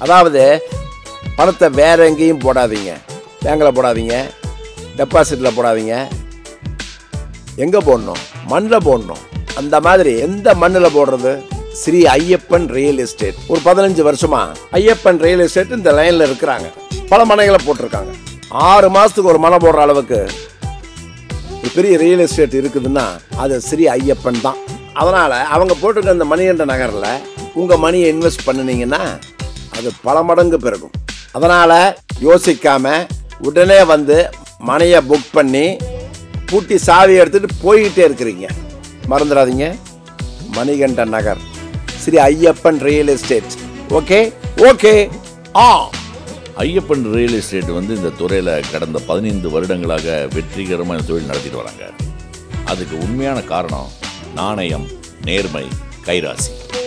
அதாவது பணத்தை வேற எங்கேயும் போடாதீங்க பேங்கில் போடாதீங்க டெபாசிட்டில் போடாதீங்க எங்கே போடணும் மண்ணில் போடணும் அந்த மாதிரி எந்த மண்ணில் போடுறது ஸ்ரீ ஐயப்பன் ரியல் எஸ்டேட் ஒரு பதினஞ்சு வருஷமா ஐயப்பன் ரியல் எஸ்டேட் இந்த லைனில் இருக்கிறாங்க பல மனைகளை போட்டிருக்காங்க ஆறு மாதத்துக்கு ஒரு மனை போடுற அளவுக்கு ஒரு பெரிய ரியல் எஸ்டேட் இருக்குதுன்னா அது ஸ்ரீ ஐயப்பன் தான் அதனால அவங்க போட்டிருக்க அந்த மணிகண்ட நகரில் உங்கள் மணியை இன்வெஸ்ட் பண்ணுனீங்கன்னா அது பல மடங்கு பெருகும் அதனால யோசிக்காம உடனே வந்து மனையை புக் பண்ணி பூட்டி சாவி எடுத்துட்டு போய்கிட்டே இருக்கிறீங்க மறந்துடாதீங்க Manikanda Nagar Sri Ayyappan real estate okay okay ஆ ஐயப்பன் ரியல் எஸ்டேட் வந்து இந்த துறையில் கடந்த பதினைந்து வருடங்களாக வெற்றிகரமாக இந்த தொழில் நடத்திட்டு வராங்க அதுக்கு உண்மையான காரணம் நாணயம் நேர்மை கைராசி